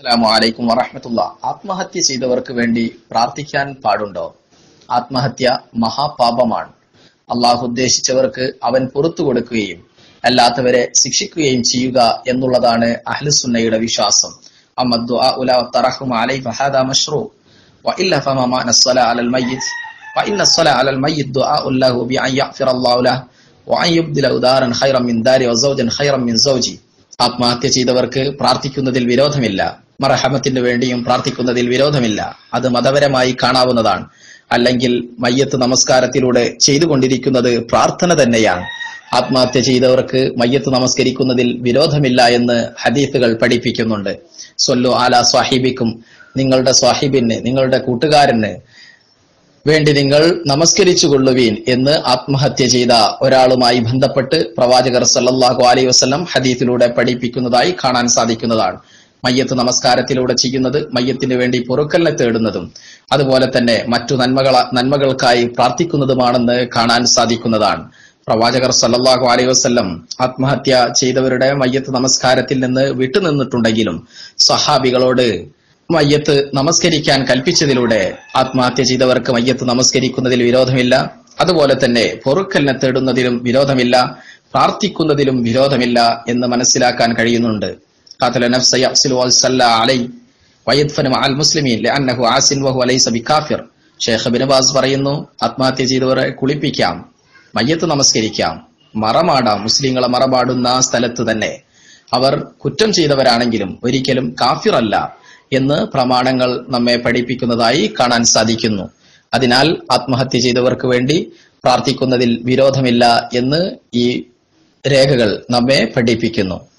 അസ്സലാമു അലൈക്കും വറഹമത്തുള്ള ആത്മഹത്യ ചെയ്തവർക്ക് വേണ്ടി പ്രാർത്ഥിക്കാൻ പാടുണ്ടോ ആത്മഹത്യ മഹാപാപമാണ് അള്ളാഹു ഉദ്ദേശിച്ചവർക്ക് അവൻ പുറത്തു കൊടുക്കുകയും അല്ലാത്തവരെ ശിക്ഷിക്കുകയും ചെയ്യുക എന്നുള്ളതാണ് അഹ്ലുസുന്നയുടെ വിശ്വാസം അമ്മ الدعاء لا ترحم عليه فهذا مشروع وإلا فما معنى الصلاة على الميت فإن الصلاة على الميت دعاء له بأن يغفر الله له وأن يبدله دارا خيرا من داري وزوجا خيرا من زوجي ആത്മഹത്യ ചെയ്തവർക്ക് പ്രാർത്ഥിക്കുന്നതിൽ വിരോധമില്ല മറഹമത്തിന് വേണ്ടിയും പ്രാർത്ഥിക്കുന്നതിൽ വിരോധമില്ല അത് മതപരമായി കാണാവുന്നതാണ് അല്ലെങ്കിൽ മയ്യത്ത് നമസ്കാരത്തിലൂടെ ചെയ്തുകൊണ്ടിരിക്കുന്നത് പ്രാർത്ഥന തന്നെയാണ് ആത്മഹത്യ ചെയ്തവർക്ക് മയ്യത്ത് നമസ്കരിക്കുന്നതിൽ വിരോധമില്ല എന്ന് ഹദീഫുകൾ പഠിപ്പിക്കുന്നുണ്ട് സൊല്ലു ആല സ്വാഹിബിക്കും നിങ്ങളുടെ സ്വാഹിബിന് നിങ്ങളുടെ കൂട്ടുകാരന് വേണ്ടി നിങ്ങൾ നമസ്കരിച്ചു കൊള്ളുവീൻ എന്ന് ആത്മഹത്യ ചെയ്ത ഒരാളുമായി ബന്ധപ്പെട്ട് പ്രവാചകർ സല്ലല്ലാഹു അലൈഹി വസല്ലം ഹദീസിലൂടെ പഠിപ്പിക്കുന്നതായി കാണാൻ സാധിക്കുന്നതാണ് മയ്യത്ത് നമസ്കാരത്തിലൂടെ ചെയ്യുന്നത് മയ്യത്തിന് വേണ്ടി പൊറുക്കലിനെ തേടുന്നതും അതുപോലെ തന്നെ മറ്റു നന്മകള നന്മകൾക്കായി പ്രാർത്ഥിക്കുന്നതുമാണെന്ന് കാണാൻ സാധിക്കുന്നതാണ് പ്രവാചകർ സല്ലല്ലാഹു അലൈഹി വസല്ലം ആത്മഹത്യ ചെയ്തവരുടെ മയ്യത്ത് നമസ്കാരത്തിൽ നിന്ന് വിട്ടുനിന്നിട്ടുണ്ടെങ്കിലും സഹാബികളോട് മയ്യത്ത് നമസ്കരിക്കാൻ കൽപ്പിച്ചതിലൂടെ ആത്മഹത്യ ചെയ്തവർക്ക് മയ്യത്ത് നമസ്കരിക്കുന്നതിൽ വിരോധമില്ല അതുപോലെ തന്നെ പൊറുക്കലിനെ തേടുന്നതിലും വിരോധമില്ല പ്രാർത്ഥിക്കുന്നതിലും വിരോധമില്ല എന്ന് മനസ്സിലാക്കാൻ കഴിയുന്നുണ്ട് قاتل نفس يغسل وصلى عليه ويدفن مع المسلمين لأنه عاص وهو ليس بكافر ഷേഖ് ബിൻ ബാസ് പറയുന്നു ആത്മഹത്യ ചെയ്തവരെ കുളിപ്പിക്കാം മയ്യത്ത് നമസ്കരിക്കാം മറമാടാം മുസ്ലിങ്ങളെ മറമാടുന്ന സ്ഥലത്ത് തന്നെ അവർ കുറ്റം ചെയ്തവരാണെങ്കിലും ഒരിക്കലും കാഫിറല്ല എന്ന് പ്രമാണങ്ങൾ നമ്മെ പഠിപ്പിക്കുന്നതായി കാണാൻ സാധിക്കുന്നു അതിനാൽ ആത്മഹത്യ ചെയ്തവർക്ക് വേണ്ടി പ്രാർത്ഥിക്കുന്നതിൽ വിരോധമില്ല എന്ന് ഈ രേഖകൾ നമ്മെ പഠിപ്പിക്കുന്നു